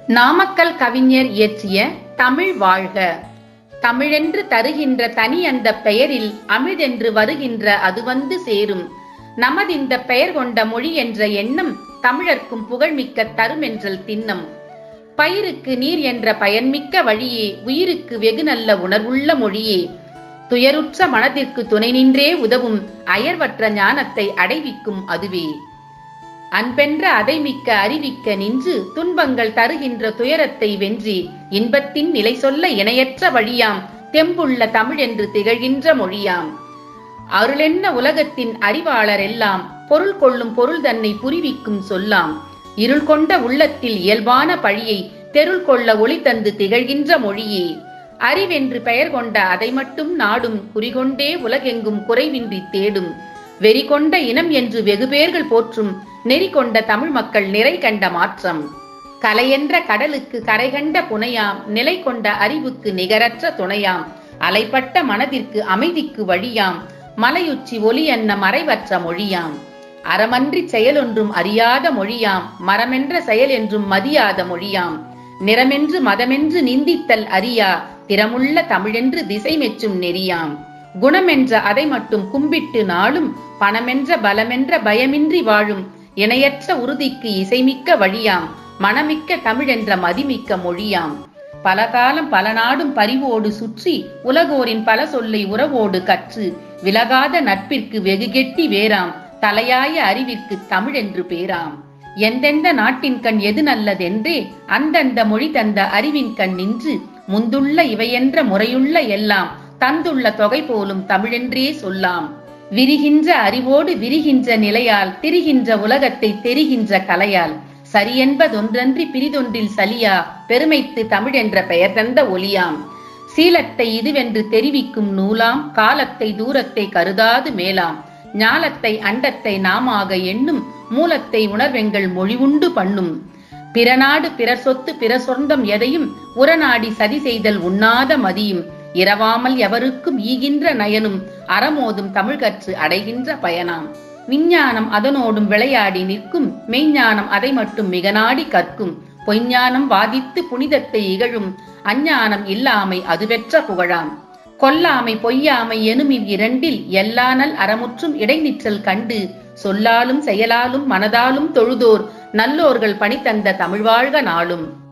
நாமக்கல் கவிஞர் இயற்றிய தமிழ் வாழ்க தமிழென்று தருகின்ற தனி அந்த பெயரில் அமிழ்தென்று வருகின்ற அது வந்து சேரும் நமதிந்த பெயர் கொண்ட மொழி என்ற எண்ணம் தமிழர்க்கும் புகழ்மிக்க தருமென்றல் திண்ணம் பயிருக்கு நீர் என்ற பயன்மிக்க வழியே உயிருக்கு வெகு நல்ல உணர்வுள்ள மொழியே துயருற்ற மனதிற்கு துணை நின்றே உதவும் அயர்வற்ற ஞானத்தை அடைவிக்கும் அதுவே அன்பென்ற அதை மிக்க அறிவிக்க நின்று துன்பங்கள் தருகின்ற துயரத்தை வென்றி இன்பத்தின் நிலை சொல்ல இணையற்ற வழியாம் தெம்புள்ள தமிழ் என்று திகழ்கின்ற மொழியாம் அருளென்ன உலகத்தின் அறிவாளர் எல்லாம் பொருள் கொள்ளும் பொருள் தன்னை புரிவிக்கும் சொல்லாம் இருள் கொண்ட உள்ளத்தில் இயல்பான பழியை தெருள் கொள்ள ஒளி தந்து திகழ்கின்ற மொழியே அறிவென்று பெயர் கொண்ட அதை மட்டும் நாடும் குறிகொண்டே உலகெங்கும் குறைவின்றி தேடும் வெறி கொண்ட இனம் என்று வெகு பேர்கள் போற்றும் நெறி கொண்ட தமிழ் மக்கள் நிறை கண்ட மாற்றம் கலையென்ற கடலுக்கு கரை கண்ட புனையாம் நிலை கொண்ட அறிவுக்கு நிகரற்ற துணையாம் அலைப்பட்ட மனதிற்கு அமைதிக்கு வழியாம் மலையுச்சி ஒலி என்ன மறைவற்ற மொழியாம் அறமன்றி செயலொன்றும் அறியாத மொழியாம் மரமென்ற செயல் என்றும் மதியாத மொழியாம் நிறமென்று மதமென்று நிந்தித்தல் அறியா திறமுள்ள தமிழென்று திசை மெச்சும் நெறியாம் குணமென்ற அதை மட்டும் கும்பிட்டு நாளும் பணமென்ற பலமென்ற பயமின்றி வாழும் இணையற்ற உறுதிக்கு இசைமிக்க வழியாம் மனமிக்க தமிழென்ற மதிமிக்க மொழியாம் பல காலம் பல நாடும் பரிவோடு சுற்றி உலகோரின் பல சொல்லை உறவோடு கற்று விலகாத நட்பிற்கு வெகு கெட்டி வேறாம் தலையாய அறிவிற்கு தமிழ் என்று பேராம் எந்தெந்த நாட்டின் கண் எது நல்லதென்றே அந்தந்த மொழி தந்த அறிவின் கண் நின்று முந்துள்ள இவையென்ற முறையுள்ள எல்லாம் தந்துள்ள தொகை போலும் தமிழென்றே சொல்லாம் விரிகின்ற அறிவோடு விரிகின்ற நிலையால் திரிகின்ற உலகத்தை தெரிகின்ற கலையால் சரியென்பதொன்றன்றி பிரிதொன்றில் சலியா பெருமைத்து தமிழென்ற பெயர் தந்த ஒலியாம் சீலத்தை இதுவென்று தெரிவிக்கும் நூலாம் காலத்தை தூரத்தை கருதாது மேலாம் ஞாலத்தை அண்டத்தை நாமாக எண்ணும் மூலத்தை உணர்வெங்கள் மொழி உண்டு பண்ணும் பிறநாடு பிறர் சொத்து பிற சொந்தம் எதையும் உரநாடி சதி செய்தல் உண்ணாத மதியும் இரவாமல் எவருக்கும் ஈகின்ற நயனும் அறமோதும் தமிழ் கற்று அடைகின்ற பயனாம் விஞ்ஞானம் அதனோடும் விளையாடி நிற்கும் மெய்ஞானம் அதை மட்டும் மிக நாடி கற்கும் பொய்ஞானம் வாதித்து புனிதத்தை இகழும் அஞ்ஞானம் இல்லாமை அது பெற்ற புகழாம் கொல்லாமை பொய்யாமை எனும் இவ்விரண்டில் எல்லானல் அறமுற்றும் இடைநிற்றல் கண்டு சொல்லாலும் செயலாலும் மனதாலும் தொழுதோர் நல்லோர்கள் பணி தந்த தமிழ் வாழ்க நாளும்